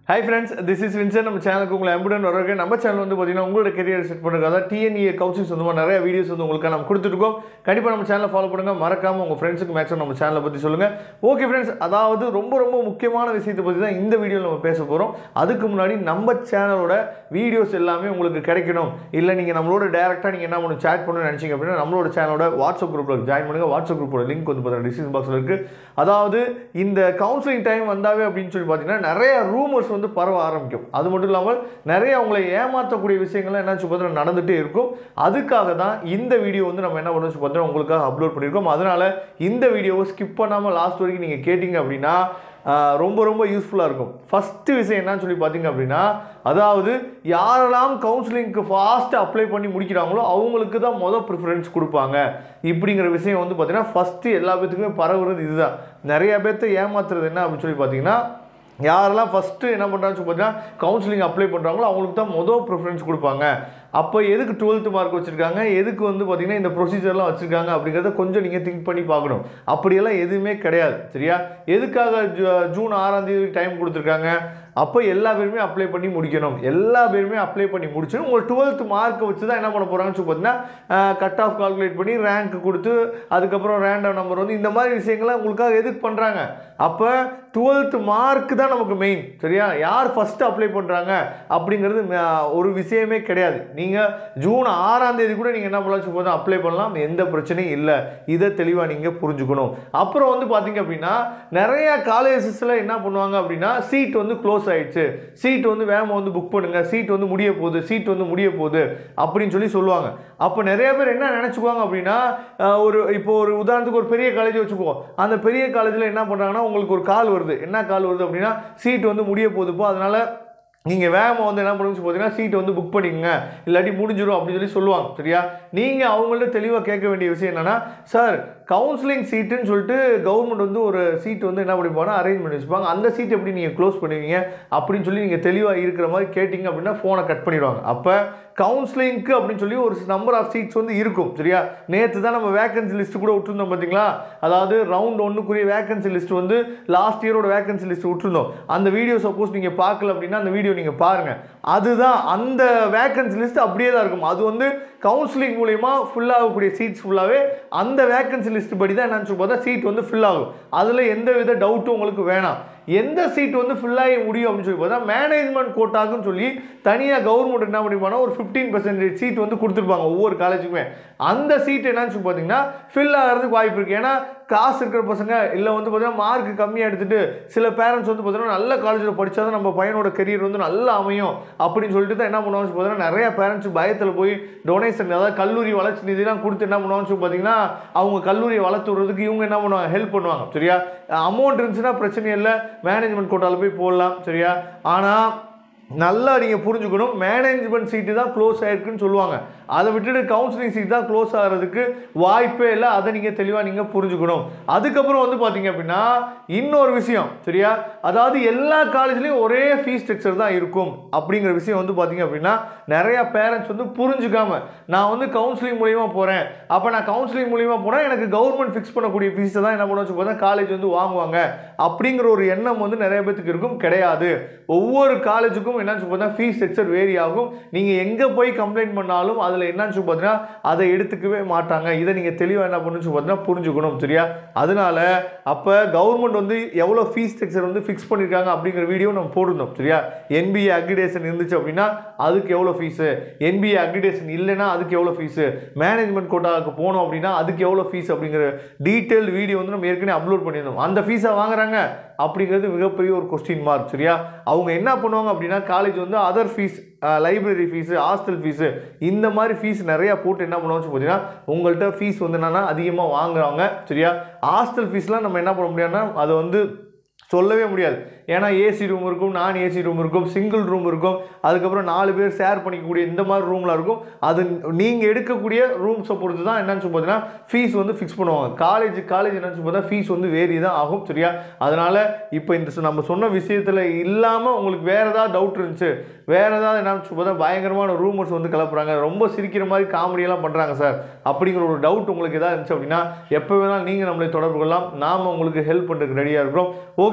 high friends this is Vinson நம்ம சேனலுக்கு உங்களை அம்புடன் வரவே நம்ம சேனல் வந்து பார்த்தீங்கன்னா உங்களோட கெரியர் செட் பண்ணுறது அதாவது டிஎன்இஏ கவுன்சில் சொந்தமாக நிறைய வீடியோஸ் வந்து உங்களுக்கு நம்ம கொடுத்துருக்கோம் கண்டிப்பாக நம்ம சேனலை ஃபாலோ பண்ணுங்க மறக்காம உங்கள் ஃப்ரெண்ட்ஸுக்கு மேக்ஸிமம் நம்ம சேனலை பற்றி சொல்லுங்கள் ஓகே ஃப்ரெண்ட்ஸ் அதாவது ரொம்ப ரொம்ப முக்கியமான விஷயத்தை பற்றி தான் இந்த வீடியோவில் நம்ம பேச போகிறோம் அதுக்கு முன்னாடி நம்ம சேனலோட வீடியோஸ் எல்லாமே உங்களுக்கு கிடைக்கணும் இல்லை நீங்கள் நம்மளோட டேரெக்டாக நீங்கள் என்ன பண்ணணும் சேட் பண்ணணும்னு நினச்சிங்க அப்படின்னா நம்மளோட சேனலோட வாட்ஸ்அப் குரூப்பில் ஜாயின் பண்ணுங்கள் வாட்ஸ்அப் குரூப்போட லிங்க் வந்து பார்த்தீங்கன்னா டிஸ்கிரிப்ஷன் பாக்ஸில் இருக்குது அதாவது இந்த கவுன்சிலிங் டைம் வந்தாவே அப்படின்னு சொல்லி பார்த்தீங்கன்னா நிறைய ரூமர்ஸ் வந்து பரவ ஆரம்பிக்கும் அது மட்டும் இல்லாமல் நிறைய அவங்களை ஏமாற்றக்கூடிய விஷயங்கள்லாம் என்ன பார்த்தீங்கன்னா நடந்துகிட்டே இருக்கும் அதுக்காக தான் இந்த வீடியோ வந்து நம்ம என்ன பண்ணணும் பார்த்தீங்கன்னா உங்களுக்காக அப்லோட் பண்ணியிருக்கோம் அதனால் இந்த வீடியோவை ஸ்கிப் பண்ணாமல் லாஸ்ட் வரைக்கும் நீங்கள் கேட்டிங்க அப்படின்னா ஆஹ், ரொம்ப ரொம்ப யூஸ்ஃபுல்லாக இருக்கும் ஃபஸ்ட்டு விஷயம் என்னன்னு சொல்லி பார்த்தீங்க அப்படின்னா அதாவது யாரெல்லாம் கவுன்சிலிங்க்கு ஃபாஸ்ட்டு அப்ளை பண்ணி முடிக்கிறாங்களோ அவங்களுக்கு தான் மொதல் ப்ரிஃபரன்ஸ் கொடுப்பாங்க இப்படிங்கிற விஷயம் வந்து பார்த்தீங்கன்னா ஃபஸ்ட்டு எல்லா பேத்துக்குமே பரவுறது இதுதான் நிறைய பேர்த்த ஏமாத்துறது என்ன அப்படின்னு சொல்லி பார்த்தீங்கன்னா யாரெல்லாம் ஃபஸ்ட்டு என்ன பண்ணுறாங்கன்னு சொல்லி பார்த்தீங்கன்னா கவுன்சிலிங் அப்ளை பண்ணுறாங்களோ அவங்களுக்கு தான் மொதல் ப்ரிஃபரன்ஸ் கொடுப்பாங்க அப்போ எதுக்கு டுவெல்த்து மார்க் வச்சுருக்காங்க எதுக்கு வந்து பார்த்தீங்கன்னா இந்த ப்ரொசீஜர்லாம் வச்சுருக்காங்க அப்படிங்கிறத கொஞ்சம் நீங்கள் திங்க் பண்ணி பார்க்கணும் அப்படியெல்லாம் எதுவுமே கிடையாது சரியா எதுக்காக ஜூ- ஜூன் ஆறாம் தேதி டைம் கொடுத்துருக்காங்க அப்போ எல்லா பேருமே அப்ளை பண்ணி முடிக்கணும் எல்லா பேருமே அப்ளை பண்ணி முடிச்சு உங்கள் டுவெல்த் மார்க்கை வச்சு தான் என்ன பண்ண போகிறாங்கன்னு சொல்லி பார்த்தீங்கன்னா கட் ஆஃப் கால்குலேட் பண்ணி ரேங்க் கொடுத்து அதுக்கப்புறம் ரேண்டம் நம்பர் வந்து இந்த மாதிரி விஷயங்களை உங்களுக்காக எதுக்கு பண்ணுறாங்க அப்போ டுவெல்த் மார்க் தான் நமக்கு மெயின் சரியா யார் ஃபஸ்ட்டு அப்ளை பண்ணுறாங்க அப்படிங்கிறது ம- ஒரு விஷயமே கிடையாது நீங்கள் ஜூன் ஆறாம் தேதி கூட நீங்கள் என்ன பண்ணலாம் சொல்லி பார்த்தா அப்ளை பண்ணலாம் எந்த பிரச்சனையும் இல்லை இதை தெளிவாக நீங்கள் புரிஞ்சுக்கணும் அப்புறம் வந்து பார்த்தீங்க அப்படின்னா நிறைய காலேஜஸில் என்ன பண்ணுவாங்க அப்படின்னா சீட் வந்து க்ளோஸ் ஆயிடுச்சு சீட் வந்து வேகமாக வந்து புக் பண்ணுங்க சீட் வந்து முடிய போகுது சீட் வந்து முடிய போகுது அப்படின்னு சொல்லி சொல்லுவாங்க அப்போ நிறைய பேர் என்ன நினச்சிக்குவாங்க அப்படின்னா அஹ், ஒரு இப்போ ஒரு உதாரணத்துக்கு ஒரு பெரிய காலேஜ் வச்சுக்குவோம் அந்த பெரிய காலேஜில் என்ன பண்ணுறாங்கன்னா உங்களுக்கு ஒரு கால் வருது என்ன கால் வருது அப்படின்னா சீட் வந்து முடிய போகுதுப்போ அதனால நீங்கள் வேகமாக வந்து என்ன பண்ணுச்சு பார்த்தீங்கன்னா சீட்டை வந்து புக் பண்ணிக்கங்க இல்லாட்டி முடிஞ்சிடும் அப்படின்னு சொல்லி சொல்லுவாங்க சரியா நீங்கள் அவங்கள்ட்ட தெளிவாக கேட்க வேண்டிய விஷயம் என்னென்னா சார் கவுன்சிலிங் சீட்டுன்னு சொல்லிட்டு கவர்மெண்ட் வந்து ஒரு சீட் வந்து என்ன பண்ணிப்பாங்கன்னா அரேஞ்ச் பண்ணி வச்சுப்பாங்க அந்த சீட் எப்படி நீங்கள் க்ளோஸ் பண்ணுவீங்க அப்படின்னு சொல்லி நீங்கள் தெளிவாக இருக்கிற மாதிரி கேட்டிங்க அப்படின்னா ஃபோனை கட் பண்ணிடுவாங்க அப்போ கவுன்சிலிங்க்கு அப்படின்னு சொல்லி ஒரு நம்பர் ஆஃப் சீட்ஸ் வந்து இருக்கும் சரியா நேற்று தான் நம்ம வேகன்சி லிஸ்ட் கூட விட்டுருந்தோம் பார்த்தீங்களா அதாவது ரவுண்ட் ஒன்றுக்குரிய வேகன்சி லிஸ்ட் வந்து லாஸ்ட் இயரோட வேகன்சி லிஸ்ட் விட்டுருந்தோம் அந்த வீடியோ சப்போஸ் நீங்கள் பார்க்கல அப்படின்னா அந்த வீடியோ நீங்கள் பாருங்கள் அதுதான் அந்த வேகன்சி லிஸ்ட் அப்படியே தான் இருக்கும் அது வந்து கவுன்சிலிங் மூலயமா ஃபில் ஆகக்கூடிய சீட்ஸ் ஃபுல்லாகவே அந்த வேகன்சி லிஸ்ட் படி தான் என்னன்னு சொல்லி பார்த்தா சீட் வந்து ஃபில் ஆகும் அதில் எந்த வித டவுட்டும் உங்களுக்கு வேணாம் எந்த சீட் வந்து ஃபில் ஆகி முடியும் அப்படின்னு சொல்லி பார்த்தா மேனேஜ்மெண்ட் கோட்டாக்குன்னு சொல்லி தனியாக கவர்மெண்ட் என்ன பண்ணிப்பாங்கன்னா ஒரு ஃபிஃப்டீன் பர்சன்டேஜ் சீட் வந்து கொடுத்துருப்பாங்க ஒவ்வொரு காலேஜுக்குமே அந்த சீட் என்னன்னு சொல்லி பார்த்தீங்கன்னா ஃபில் ஆகிறதுக்கு வாய்ப்பு இருக்குது ஏன்னா காசு இருக்கிற பசங்க இல்லை வந்து பார்த்தீங்கன்னா மார்க் கம்மியாக எடுத்துட்டு சில பேரண்ட்ஸ் வந்து பார்த்தீங்கன்னா நல்ல காலேஜில் படித்தா தான் நம்ம பையனோட கெரியர் வந்து நல்லா அமையும் அப்படின்னு சொல்லிட்டு தான் என்ன பண்ணுவாங்கன்னு சொல்லி பார்த்தீங்கன்னா நிறைய பேரண்ட்ஸ் பயத்தில் போய் டொனேஷன் அதாவது கல்லூரி வளர்ச்சி நிதிலாம் கொடுத்து என்ன பண்ணுவாங்கன்னு சொல்லி பார்த்தீங்கன்னா அவங்க கல்லூரியை வளர்த்து விடுறதுக்கு இவங்க என்ன பண்ணுவாங்க ஹெல்ப் பண்ணுவாங்க சரியா அமௌண்ட் இருந்துச்சுன்னா பிரச்சனை இல்லை மேனேஜ்மெண்ட் கோட்டாவில் போய் போடலாம் சரியா ஆனால் நல்லா நீங்கள் புரிஞ்சுக்கணும் மேனேஜ்மெண்ட் சீட்டு தான் க்ளோஸ் ஆயிருக்குன்னு சொல்லுவாங்க அதை விட்டுட்டு கவுன்சிலிங் சீட் தான் க்ளோஸ் ஆகிறதுக்கு வாய்ப்பே இல்லை அதை நீங்கள் தெளிவாக நீங்கள் புரிஞ்சுக்கணும் அதுக்கப்புறம் வந்து பார்த்தீங்க அப்படின்னா இன்னொரு விஷயம் சரியா அதாவது எல்லா காலேஜ்லேயும் ஒரே ஃபீஸ் ஸ்ட்ரக்சர் தான் இருக்கும் அப்படிங்கிற விஷயம் வந்து பார்த்தீங்க அப்படின்னா நிறையா பேரண்ட்ஸ் வந்து புரிஞ்சுக்காம நான் வந்து கவுன்சிலிங் மூலியமா போகிறேன் அப்போ நான் கவுன்சிலிங் மூலியமா போனால் எனக்கு கவர்மெண்ட் ஃபிக்ஸ் பண்ணக்கூடிய ஃபீஸை தான் என்ன பண்ண வச்சு பார்த்தா காலேஜ் வந்து வாங்குவாங்க அப்படிங்கிற ஒரு எண்ணம் வந்து நிறைய பேத்துக்கு இருக்கும் கிடையாது ஒவ்வொரு காலேஜுக்கும் என்னன்னு சொல்லி பார்த்தா ஃபீஸ் ஸ்ட்ரக்சர் வேரி ஆகும் நீங்கள் எங்கே போய் கம்ப்ளைண்ட் பண்ணாலும் அதில் என்னன்னு சொல்லி பார்த்தீங்கன்னா அதை எடுத்துக்கவே மாட்டாங்க இதை நீங்கள் தெளிவாக என்ன பண்ணுன்னு சொல்லி பார்த்தீங்கன்னா புரிஞ்சுக்கணும் சரியா அதனால அப்போ கவர்மெண்ட் வந்து எவ்வளோ ஃபீஸ் ஸ்ட்ரக்சர் வந்து ஃபிக்ஸ் பண்ணியிருக்காங்க அப்படிங்கிற வீடியோ நம்ம போட்டிருந்தோம் சரியா என்பிஏ அக்ரிடேஷன் இருந்துச்சு அப்படின்னா அதுக்கு எவ்வளோ ஃபீஸு என்பிஏ அக்ரிடேஷன் இல்லைன்னா அதுக்கு எவ்வளோ ஃபீஸு மேனேஜ்மெண்ட் கோட்டாவுக்கு போனோம் அப்படின்னா அதுக்கு எவ்வளோ ஃபீஸ் அப்படிங்கிற டீட்டெயில் வீடியோ வந்து நம்ம ஏற்கனவே அப்லோட் பண்ணியிருந்தோம் அந்த ஃபீஸை வாங்குறாங்க அப்படிங்கிறது மிகப்பெரிய ஒரு கொஸ்டின் மார்க் சரியா அவங்க என்ன பண்ணுவாங்க அப்படின்னா காலேஜ் வந்து other fees library fees hostel fees இந்த மாதிரி ஃபீஸ் நிறையா போட்டு என்ன பண்ணுவாங்க பார்த்தீங்கன்னா உங்கள்கிட்ட ஃபீஸ் வந்து என்னன்னா அதிகமாக வாங்குறாங்க சரியா ஹாஸ்டல் ஃபீஸ்லாம் நம்ம என்ன பண்ண முடியாதுன்னா அதை வந்து சொல்லவே முடியாது ஏன்னா ஏசி ரூம் இருக்கும் நான் ஏசி ரூம் இருக்கும் சிங்கிள் ரூம் இருக்கும் அதுக்கப்புறம் நாலு பேர் ஷேர் பண்ணிக்கக்கூடிய இந்த மாதிரி ரூம்லாம் இருக்கும் அது நீங்கள் எடுக்கக்கூடிய ரூம்ஸை பொறுத்து தான் என்னன்னு சொல்லி பார்த்தீங்கன்னா ஃபீஸ் வந்து ஃபிக்ஸ் பண்ணுவாங்க காலேஜ் காலேஜ் என்னன்னு சொல்லி பார்த்தா ஃபீஸ் வந்து வேரி தான் ஆகும் சரியா அதனால் இப்போ இந்த சொ- நம்ம சொன்ன விஷயத்தில் இல்லாமல் உங்களுக்கு வேறு ஏதாவது டவுட் இருந்துச்சு வேறு ஏதாவது என்னன்னு சொல்லி பார்த்தா பயங்கரமான ரூமர்ஸ் வந்து கிளப்புறாங்க ரொம்ப சிரிக்கிற மாதிரி காமெடியெல்லாம் பண்ணுறாங்க சார் அப்படிங்கிற ஒரு டவுட் உங்களுக்கு எதாவது இருந்துச்சு அப்படின்னா எப்போ வேணாலும் நீங்கள் நம்மளை தொடர்பு கொள்ளலாம் நாம் உங்களுக்கு ஹெல்ப் பண்ணுறதுக்கு ரெடியாக இருக்கிறோம் ஓகே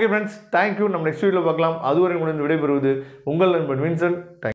ஓகே ஃப்ரெண்ட்ஸ் தேங்க்யூ நம்ம நெக்ஸ்ட் வீடியோவில் பார்க்கலாம் அதுவரை முடிந்து விடைபெறுவது உங்கள் நண்பன் வின்சன் தேங்க்